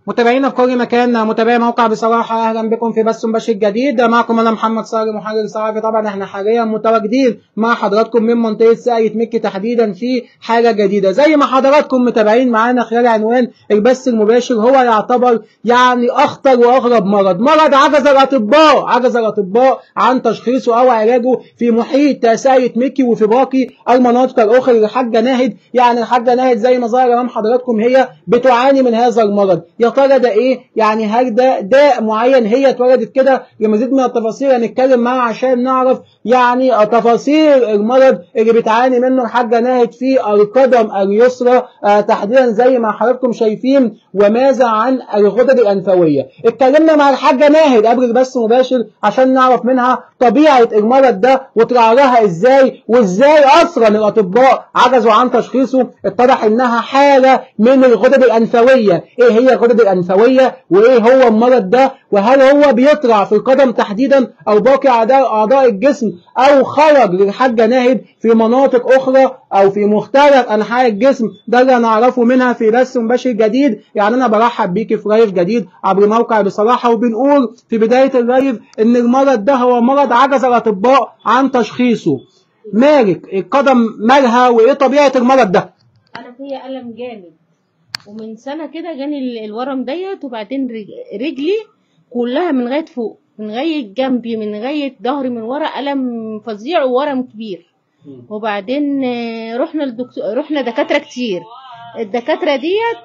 متابعينا في كل مكان متابعي موقع بصراحة أهلا بكم في بث مباشر جديد معكم أنا محمد صالح محرر صحفي طبعا احنا حاليا متواجدين مع حضراتكم من منطقة ساقية مكي تحديدا في حاجة جديدة زي ما حضراتكم متابعين معانا خلال عنوان البث المباشر هو يعتبر يعني أخطر وأغرب مرض مرض عجز الأطباء عجز الأطباء عن تشخيصه أو علاجه في محيط ساقية مكي وفي باقي المناطق الأخرى الحاجة ناهد يعني الحاجة ناهد زي ما ظهر أمام حضراتكم هي بتعاني من هذا المرض يا ترى ده ايه يعني هل ده داء معين هي اتولدت كده لمزيد من التفاصيل هنتكلم معاها عشان نعرف يعني تفاصيل المرض اللي بتعاني منه الحاجه ناهد في القدم اليسرى آه تحديدا زي ما حضراتكم شايفين وماذا عن الغدد الانفويه اتكلمنا مع الحاجه ناهد قبل البث مباشر عشان نعرف منها طبيعه المرض ده وترعاها ازاي وازاي اصلا الاطباء عجزوا عن تشخيصه اتضح انها حاله من الغدد الانفويه ايه هي الغدد الانفويه وايه هو المرض ده وهل هو بيطلع في القدم تحديدا او باقي اعضاء اعضاء الجسم او خرج للحاجه ناهد في مناطق اخرى او في مختلف انحاء الجسم ده اللي هنعرفه منها في بث مباشر جديد يعني انا برحب بيكي في لايف جديد عبر موقع بصراحه وبنقول في بدايه اللايف ان المرض ده هو مرض عجز الاطباء عن تشخيصه مالك القدم مالها وايه طبيعه المرض ده انا فيا الم جامد ومن سنه كده جاني ال- الورم ديت وبعدين رج- رجلي كلها من لغايه فوق من لغايه جنبي من لغايه ظهري من ورا الم فظيع وورم كبير وبعدين آه، رحنا للدكتور رحنا دكاتره كتير الدكاتره ديت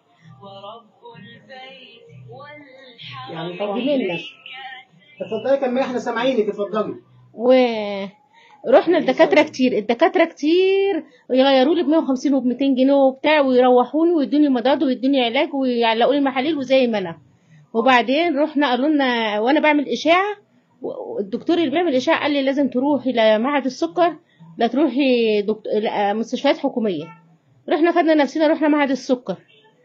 يعني طبعا جميلة اتفضلي كملي احنا سامعينك اتفضلي ورحنا لدكاتره كتير الدكاتره كتير يغيروا لي ب 150 وب 200 جنيه وبتاع ويروحوني ويدوني مضاد ويدوني علاج ويعلقوا لي محاليل وزي ما انا وبعدين رحنا قالوا لنا وانا بعمل اشاعه والدكتور اللي بيعمل اشاعه قال لي لازم تروحي لمعهد السكر لا تروحي دكتور لا، مستشفيات حكوميه رحنا خدنا نفسنا رحنا معهد السكر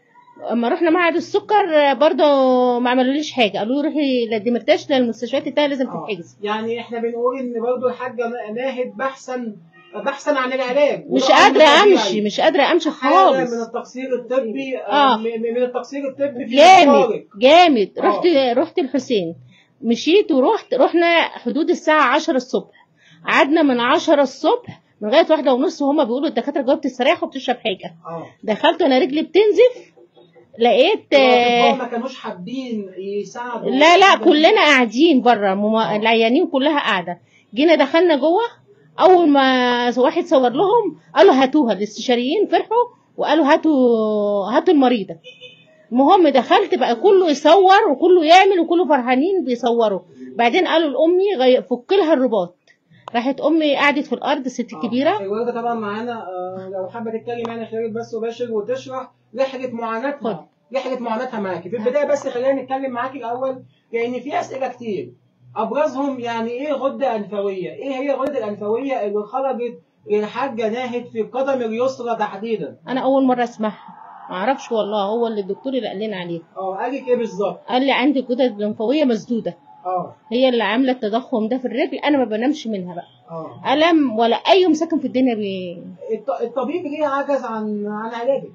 اما رحنا معهد السكر برضه ما عملوليش حاجه قالوا لي روحي لا دمرتاش للمستشفيات التانية لازم آه. تتحجز يعني احنا بنقول ان برضو الحاجه ناهد بحثا بحثا عن العلاج مش وده قادرة أمر طبيعي. أمشي مش قادرة أمشي حالة خالص من التقصير الطبي آه. آه. م- م- من التقصير الطبي في جامد الطوارئ. جامد آه. رحت رحت الحسين مشيت ورحت رحنا حدود الساعة عشرة الصبح قعدنا من عشرة الصبح لغاية واحدة ونص وهما بيقولوا الدكاترة جوه بتستريح وبتشرب حاجة اه دخلت وأنا رجلي بتنزف لقيت الأطباء آه، ما كانوش حابين يساعدوا لا لا كلنا قاعدين بره مم- العيانين كلها قاعدة جينا دخلنا جوه أول ما واحد صور لهم قالوا هاتوها الاستشاريين فرحوا وقالوا هاتوا هاتوا المريضة المهم دخلت بقى كله يصور وكله يعمل وكله فرحانين بيصوروا بعدين قالوا لأمي غي... فك لها الرباط راحت أمي قعدت في الأرض الست الكبيرة الوالده طبعا معانا آه لو حابه تتكلم معانا خلال بس مباشر وتشرح رحله خد. معاناتها رحله معاناتها معاكي في البدايه بس خلينا نتكلم معاكي الاول لان في اسئله كتير ابرزهم يعني ايه غده انفويه؟ ايه هي الغده الانفويه اللي خرجت للحاجه ناهد في القدم اليسرى تحديدا؟ أنا أول مرة أسمعها معرفش والله هو اللي الدكتور اللي قال لنا عليه اه قال لك ايه بالظبط؟ قال لي عندي الغدد الليمفاوية مسدودة اه هي اللي عامله التضخم ده في الرجل انا ما بنامش منها بقى اه الم ولا اي مسكن في الدنيا بي... الط- الطبيب ليه عجز عن عن علاجك؟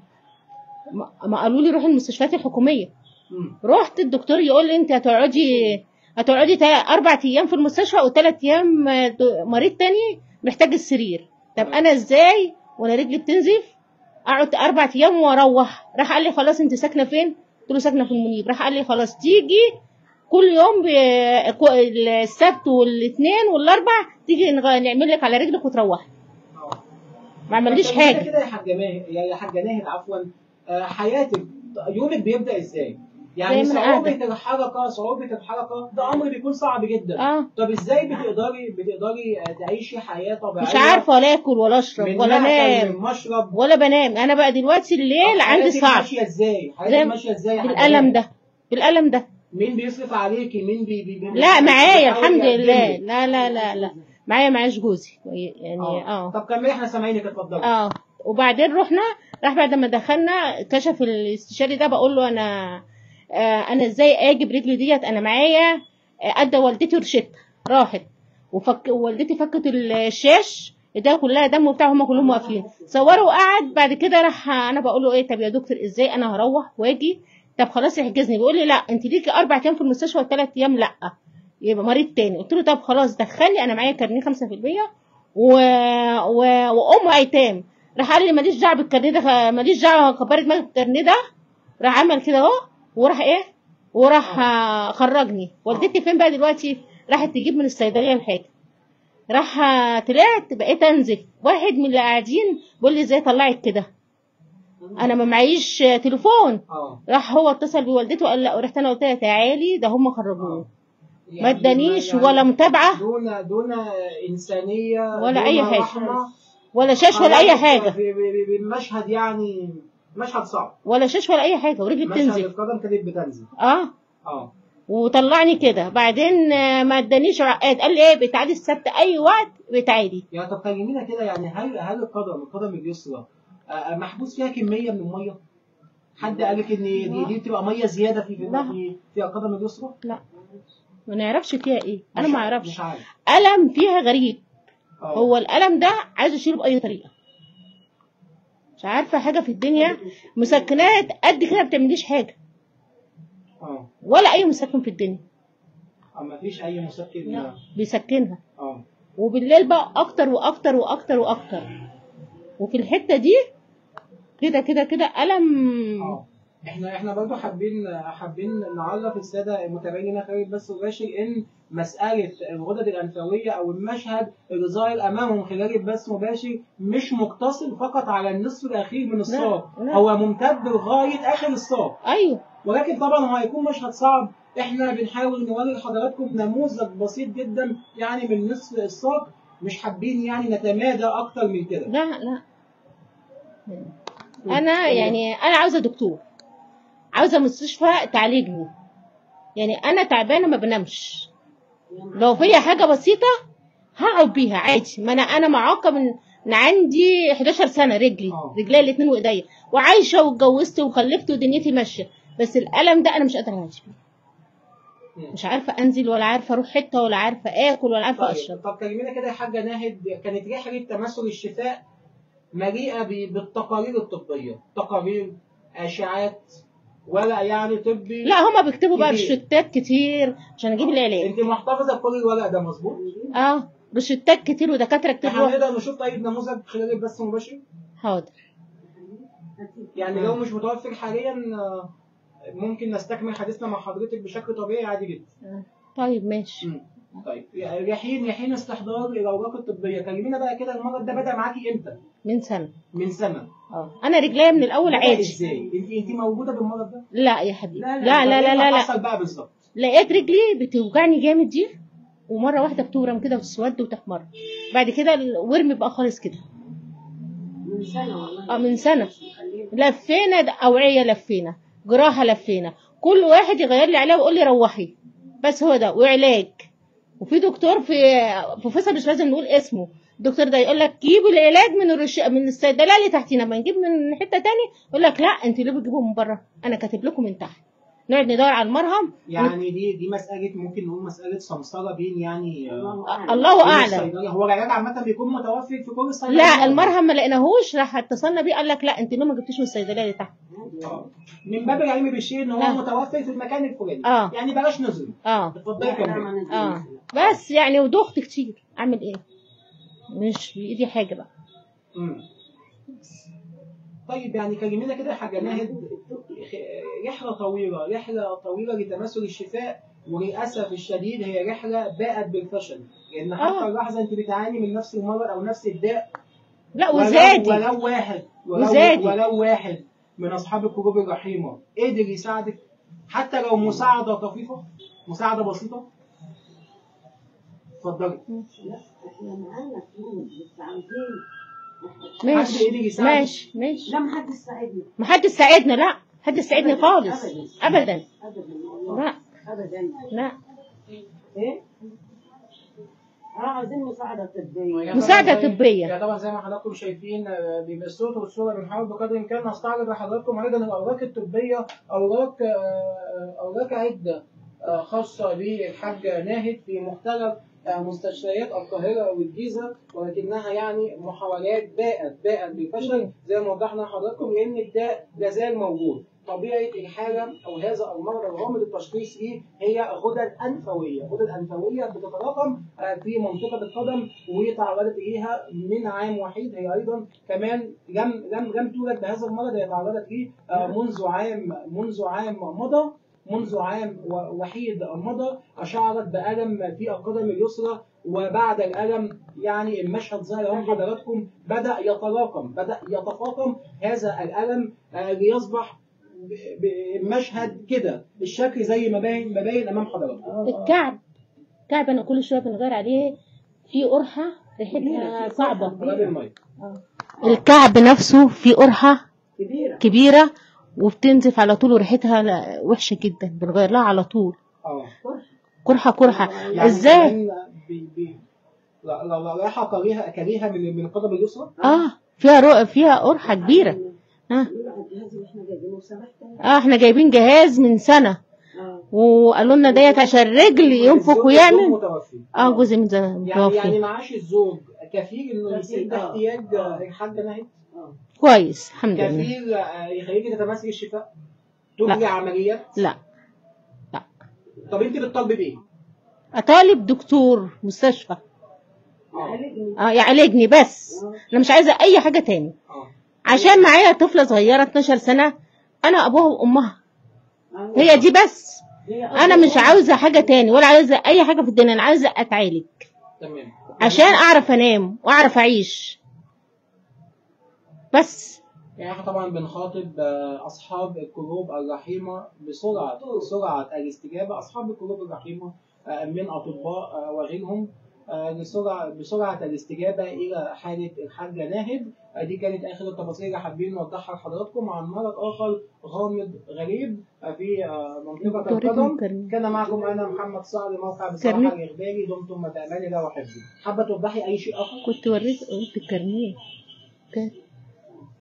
ما ما قالوا لي روحي المستشفيات الحكوميه مم. رحت الدكتور يقول لي انت هتقعدي هتقعدي تا- اربع ايام في المستشفى وثلاث ايام آه، د- مريض تاني محتاج السرير طب انا ازاي وانا رجلي بتنزف اقعد اربع ايام واروح راح قال لي خلاص انت ساكنه فين قلت له ساكنه في المنيب راح قال لي خلاص تيجي كل يوم ب... كو- السبت والاثنين والاربع تيجي نغ- نعمل لك على رجلك وتروحي اه ما عمليش طب كده حاجه كده يا حاجه ماهر يا حاجه ناهد عفوا آه، حياتك يومك بيبدا ازاي؟ يعني زي ما أنا صعوبة قاعدة. الحركة صعوبة الحركة ده أمر بيكون صعب جدا اه طب ازاي بتقدري بتقدري آه، تعيشي حياة طبيعية مش عارفه ولا اكل ولا اشرب من ولا مأكل، انام من مشرب ولا بنام انا بقى دلوقتي الليل طب عندي حياتك صعب ماشية ازاي؟ زي حياتك ما- ماشية ازاي يا حاجة بالالم ماهر؟ ده بالالم ده مين بيصرف عليكي؟ مين بي بي بي لا معايا بيحاول الحمد يقدم لله لك؟ لا لا لا لا معايا معاش جوزي يعني اه اه طب كملي احنا سامعينك اتفضلي اه وبعدين رحنا راح بعد ما دخلنا كشف الاستشاري ده بقول له انا آه انا ازاي اجي برجلي ديت انا معايا آه، ادى والدتي روشته راحت وفك والدتي فكت الشاش ده كلها دم وبتاع هم كلهم واقفين صوروا وقعد بعد كده راح انا بقول له ايه طب يا دكتور ازاي انا هروح واجي طب خلاص احجزني بيقول لي لا انت ليكي اربع ايام في المستشفى وثلاث ايام لا يبقى مريض تاني قلت له طب خلاص دخلني انا معايا كارنيه 5% و... و... وام ايتام راح قال لي ماليش دعوه بالكارنيه ده ماليش دعوه كبار دماغك بالكارنيه ده راح عمل كده اهو وراح ايه وراح آه، خرجني والدتي فين بقى دلوقتي راحت تجيب من الصيدليه الحاجه راح آه، طلعت بقيت انزل واحد من اللي قاعدين بيقول لي ازاي طلعت كده انا ما معيش آه، تليفون اه راح هو اتصل بوالدته وقال لا رحت انا قلت لها تعالي ده هم خرجوني ما ادانيش ولا متابعه دون دون انسانيه ولا دون أي حاجة. رحمة. ولا شاش ولا اي حاجه في- في- في- في المشهد يعني مشهد صعب ولا شاش ولا اي حاجه ورجلي مشهد بتنزل القدم كانت بتنزل اه اه وطلعني كده بعدين آه، ما ادانيش عقاد قال لي ايه بتعالي السبت اي وقت بتعالي يعني طب كلمينا كده يعني هل هل القدم القدم اليسرى آه، آه، محبوس فيها كميه من الميه؟ حد قال لك ان دي, دي بتبقى ميه زياده في في لا. في, في القدم اليسرى؟ لا ما نعرفش فيها ايه انا مش ما عارف- اعرفش مش عارف الم فيها غريب آه. هو الالم ده عايز اشيله باي طريقه مش عارفه حاجه في الدنيا مسكنات قد كده ما بتعمليش حاجه اه ولا اي مسكن في الدنيا آه، مفيش اي مسكن لا بيسكنها اه وبالليل بقى اكتر واكتر واكتر واكتر وفي الحته دي كده كده كده الم اه احنا احنا برضو حابين حابين نعرف الساده المتابعين خارج بس مباشر ان مساله الغدد الانفويه او المشهد اللي ظاهر امامهم خلال البث مباشر مش مقتصر فقط على النصف الاخير من الساق لا. هو ممتد لغايه اخر الساق ايوه ولكن طبعا هو هيكون مشهد صعب احنا بنحاول نوري لحضراتكم نموذج بسيط جدا يعني من نصف الساق مش حابين يعني نتمادى اكتر من كده لا لا انا يعني انا عاوزه دكتور عاوزه مستشفى تعالجني يعني انا تعبانه ما بنامش لو فيا حاجه بسيطه هقعد بيها عادي ما انا انا معاقه من من عندي 11 سنه رجلي آه. رجلي الاثنين وايديا وعايشه واتجوزت وخلفت ودنيتي ماشيه بس الالم ده انا مش قادره اعيش فيه مش عارفه انزل ولا عارفه اروح حته ولا عارفه اكل ولا عارفه اشرب طيب طب كلمينا كده يا حاجه ناهد كانت رحله تماثل الشفاء مليئه ب- بالتقارير الطبيه تقارير اشعات ورق يعني طبي لا هما بيكتبوا بقى كتير. روشتات كتير عشان اجيب العلاج انت محتفظه بكل الورق ده مظبوط اه روشتات كتير ودكاتره كتير احنا روح نقدر نشوف طيب نموذج خلال البث المباشر حاضر يعني لو مش متوفر حاليا آه، ممكن نستكمل حديثنا مع حضرتك بشكل طبيعي عادي جدا طيب ماشي مم. طيب يحين يحين استحضار الاوراق الطبيه كلمينا بقى كده المرض ده بدا معاكي امتى من سنه من سنه اه انا رجليا من الاول بدأ عادي ازاي انت انت موجوده بالمرض ده لا يا حبيبي لا طب لا إيه لا اللي لا, لا. حصل بقى بالظبط لقيت رجلي بتوجعني جامد دي ومره واحده بتورم كده وتسود وتحمر بعد كده الورم بقى خالص كده من سنة والله اه من سنه لفينا د- اوعيه لفينا جراحه لفينا كل واحد يغير لي علاج ويقول لي روحي بس هو ده وعلاج وفي دكتور في بروفيسور مش لازم نقول اسمه الدكتور ده يقول لك جيبوا العلاج من الرش... من الصيدليه اللي تحتينا ما نجيب من حته تاني يقول لك لا انتوا ليه بتجيبوه من بره انا كاتب لكم من تحت نقعد ندور على المرهم يعني دي دي مساله ممكن نقول مساله سمسره بين يعني آه، الله بين اعلم الصيدلية. هو العلاج عامه بيكون متوفر في كل الصيدليات لا المرهم ما لقيناهوش راح اتصلنا بيه قال لك لا انت ليه ما جبتوش من الصيدليه اللي تحت آه. من باب العلم بالشيء ان هو آه. متوفر في المكان الفلاني آه. يعني بلاش نظلم اه اتفضلي كملي اه بس يعني ودخت كتير اعمل ايه مش بايدي حاجه بقى مم. طيب يعني كلمينا كده يا حاجه ناهد رحله طويله رحله طويله لتماثل الشفاء وللاسف الشديد هي رحله باءت بالفشل لان حتى آه. اللحظه انت بتعاني من نفس المرض او نفس الداء لا ولو- وزادي ولو واحد ولو, وزادي. ولو واحد من اصحاب القلوب الرحيمه قدر يساعدك حتى لو مساعده طفيفه مساعده بسيطه اتفضلي لا احنا معانا فلوس بس عاوزين حد ماشي قدر يساعدك ماشي ماشي لا ما حد يساعدنا ما حد ساعدنا لا حد ساعدني أبداً، خالص أبداً. ابدا ابدا والله لا ابدا لا ايه اه عايزين مساعدة طبية مساعدة طبعاً زي- طبية. يعني طبعا زي ما حضراتكم شايفين آه، بالصوت والصوره بنحاول بقدر الامكان نستعرض لحضراتكم ايضا الاوراق الطبيه اوراق آه، اوراق عده آه، خاصه بالحاجه ناهد في مختلف آه، مستشفيات القاهره والجيزه ولكنها يعني محاولات باءت باءت بالفشل زي ما وضحنا لحضراتكم لان الداء لا زال موجود طبيعه الحاله او هذا المرض الغامض التشخيص فيه هي غدد انفويه، غدد انفويه بتتراكم آه، في منطقه القدم وتعرضت اليها من عام وحيد هي ايضا كمان لم لم لم تولد بهذا المرض هي تعرضت ليه آه، منذ عام منذ عام مضى منذ عام و- وحيد مضى أشعرت بألم في القدم اليسرى وبعد الألم يعني المشهد ظهر أمام حضراتكم بدأ يتراكم بدأ يتفاقم هذا الألم آه، ليصبح ب- بمشهد كده الشكل زي ما باين ما باين أمام حضراتكم الكعب الكعب انا كل شويه بنغير عليه في قرحه ريحتها صعبه قرب المايك الكعب نفسه في قرحه كبيرة كبيره وبتنزف على طول وريحتها لا- وحشه جدا بنغير لها على طول اه قرحه قرحه يعني ازاي كمان بي بي لا لا لا رايحة كريهة كريهة من من القدم اليسرى اه فيها رو... فيها قرحه كبيره اه يقولوا على الجهاز اللي احنا جايبينه سمحت اه احنا جايبين جهاز من سنه اه وقالوا لنا ديت عشان الرجل ينفخ الزوج- ويعمل الزوج متوفي اه جزء من زمان يعني يعني متوفي معاش الزوج كفيل انه كفيل، يسد آه. احتياج آه. الحاجه نهي اه كويس الحمد لله كفيل آه، يخليكي تتماسكي الشفاء تجري عمليات لا طب انت بتطالبي بايه؟ اطالب دكتور مستشفى اه عالجني اه يعالجني بس انا مش عايزه اي حاجه تاني اه عشان معايا طفله صغيره 12 سنه انا ابوها وامها آه. هي دي بس هي انا مش عاوزه حاجه تاني ولا عاوزه اي حاجه في الدنيا انا عاوزه اتعالج تمام عشان اعرف انام واعرف اعيش بس يعني احنا طبعا بنخاطب آه، اصحاب القلوب الرحيمه بسرعه سرعه الاستجابه اصحاب القلوب الرحيمه آه، من اطباء آه، وغيرهم آه، بسرعه بسرعه الاستجابه الى حاله الحاجه ناهد آه، دي كانت اخر التفاصيل اللي حابين نوضحها لحضراتكم عن مرض اخر غامض غريب آه، في آه، منطقه القدم كرنيه. كان معكم انا محمد صقر موقع بصراحه كرنيه. الاخباري دمتم في امان الله وحفظه حابه توضحي اي شيء اخر كنت وريت قلت الكارنيه كان